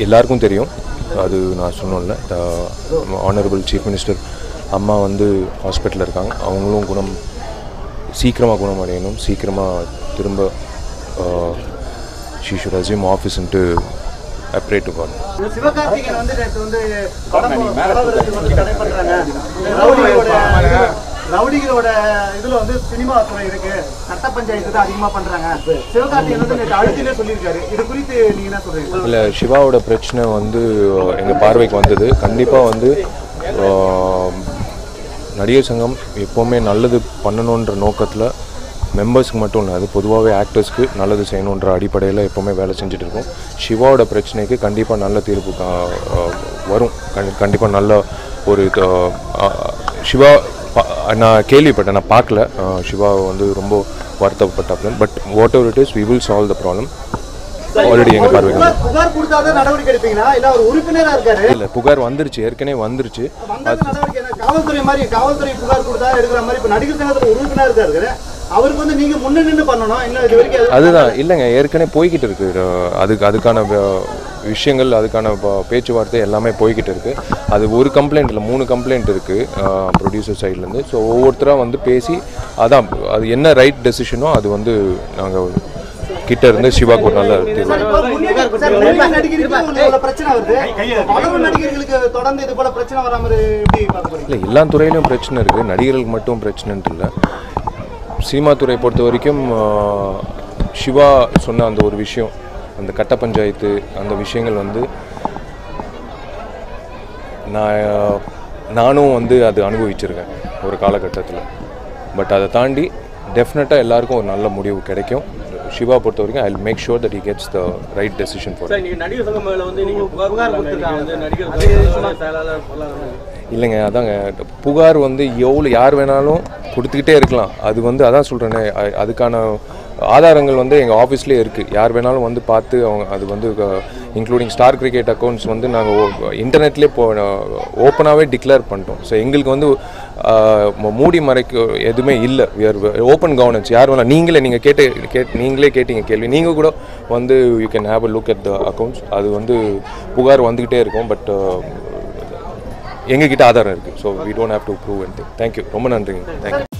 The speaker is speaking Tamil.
எல்லாருக்கும் தெரியும் அது நான் சொன்னோம்ல ஆனரபிள் சீஃப் மினிஸ்டர் அம்மா வந்து ஹாஸ்பிட்டலில் இருக்காங்க அவங்களும் குணம் சீக்கிரமாக குணமடையணும் சீக்கிரமாக திரும்ப ஷீ ஷுட் அசியூம் ஆஃபீஸ்ன்ட்டு அப்ரே டு காட் சிவகார்த்திகேயன் வந்து நேற்று வந்து படம் படவரத்துக்கு வந்து தடை பண்றாங்க ரவுடிகளோட ரவுடிகளோட இதுல வந்து சினிமா துறை இருக்கு சட்ட பஞ்சாயத்து தான் அதிகமா பண்றாங்க சிவகார்த்திகேயன் வந்து நேற்று அழுத்திலே சொல்லியிருக்காரு இது குறித்து நீங்க என்ன சொல்றீங்க இல்லை சிவாவோட பிரச்சனை வந்து எங்கள் பார்வைக்கு வந்தது கண்டிப்பாக வந்து ஆஹ், நடிகர் சங்கம் எப்போவுமே நல்லது பண்ணணுன்ற நோக்கத்தில் மெம்பர்ஸ்க்கு மட்டும் இல்லை அது பொதுவாகவே ஆக்டர்ஸ்க்கு நல்லது செய்யணுன்ற அடிப்படையில் எப்போவுமே வேலை செஞ்சுட்டு இருக்கோம் சிவாவோட பிரச்சனைக்கு கண்டிப்பாக நல்ல தீர்ப்பு கா- ஆஹ், வரும் கண்டிப்பாக நல்ல ஒரு இது, ஆஹ், சிவா பா- நான் கேள்விப்பட்டேன் நான் பார்க்கல ஆஹ், சிவா வந்து ரொம்ப வருத்தப்பட்டாப்ல but whatever it is we will solve the problem already எங்கள் பார்வைக்கு வந்தது. புகார் புகார் கொடுத்தாதான் நடவடிக்கை எடுப்பீங்களா இல்ல அவர் உறுப்பினரா இருக்காரு இல்லை புகார் வந்துருச்சு ஏற்கனவே வந்துருச்சு வந்தாலும் நடவடிக்கை என்ன? காவல்துறை மாதிரி காவல்துறை புகார் கொடுத்தா எடுக்கிற மாதிரி இப்ப நடிகர் சங்கத்துல உறுப்பினரா இருக்காரு அவருக்கு வந்து நீங்க முன்ன நின்று பண்ணணும் இன்னும் இது வரைக்கும் எதுவும் அதுதான் இல்லைங்க ஏற்கனவே போய்கிட்டு இருக்கு அஹ் அதுக்கு அதுக்கான வ- விஷயங்கள் அதுக்கான ப- பேச்சுவார்த்தை எல்லாமே போய்கிட்டு இருக்கு அது ஒரு கம்ப்ளைண்ட் இல்லை மூணு கம்ப்ளைண்ட் இருக்கு ப்ரொடியூசர் சைட்லேருந்து ஸோ ஒவ்வொருத்தராக வந்து பேசி அதான் அது என்ன ரைட் டெசிஷனோ அது வந்து நாங்கள் கிட்ட இருந்து சிவாக்கு ஒரு நல்ல தீர்வு சார், இப்போ முன்னணி- சார், முன்னணி நடிகருக்கு உங்களுக்கு இவ்வளவு பிரச்சனை வருது பலவு நடிகர்களுக்கு தொடர்ந்து இது போல பிரச்சனை வராம எப்படி பார்க்க போறீங்க இல்லை எல்லா துறையிலும் பிரச்சனை இருக்குது நடிகர்களுக்கு மட்டும் பிரச்சனைன்ட்டு இல்லை சினிமா துறை பொறுத்த வரைக்கும் ஆஹ், சிவா சொன்ன அந்த ஒரு விஷயம் அந்த கட்ட பஞ்சாயத்து அந்த விஷயங்கள் வந்து நான் ஆஹ், நானும் வந்து அது அனுபவிச்சிருக்கேன் ஒரு காலகட்டத்தில் பட் அதை தாண்டி டெஃபினட்டாக எல்லாருக்கும் ஒரு நல்ல முடிவு கிடைக்கும் சிவா பொறுத்த வரைக்கும் I make sure that he gets the right decision for sir நீங்க நடிகர் சங்கம் மேல வந்து நீங்க புகார் புகார் கொடுத்துருக்காங்க நடிகர் சங்கம் செயலாளர் பொருளாளர் இல்லைங்க அதாங்க புகார் வந்து எவ்வளோ யார் வேணாலும் கொடுத்துக்கிட்டே இருக்கலாம் அது வந்து அதான் சொல்கிறேனே அதுக்கான ஆதாரங்கள் வந்து எங்கள் ஆஃபீஸ்லேயே இருக்குது யார் வேணாலும் வந்து பார்த்து அவங்க அது வந்து இன்க்ளூடிங் ஸ்டார் கிரிக்கெட் அக்கௌண்ட்ஸ் வந்து நாங்கள் இன்டர்நெட்லேயே போ ஓப்பனாகவே டிக்ளேர் பண்ணிட்டோம் ஸோ எங்களுக்கு வந்து ஆஹ், ம- மூடி மறைக்க எதுவுமே இல்லை விஆர் ஓப்பன் கவர்னன்ஸ் யார் வேணால் நீங்களே நீங்கள் கேட்டு கேட் நீங்களே கேட்டீங்க கேள்வி நீங்கள் கூட வந்து you can have a look at the accounts அது வந்து புகார் வந்துக்கிட்டே இருக்கும் பட் எங்ககிட்ட ஆதாரம் இருக்குது so we don't have to prove and thank you ரொம்ப நன்றிங்க தேங்க்யூ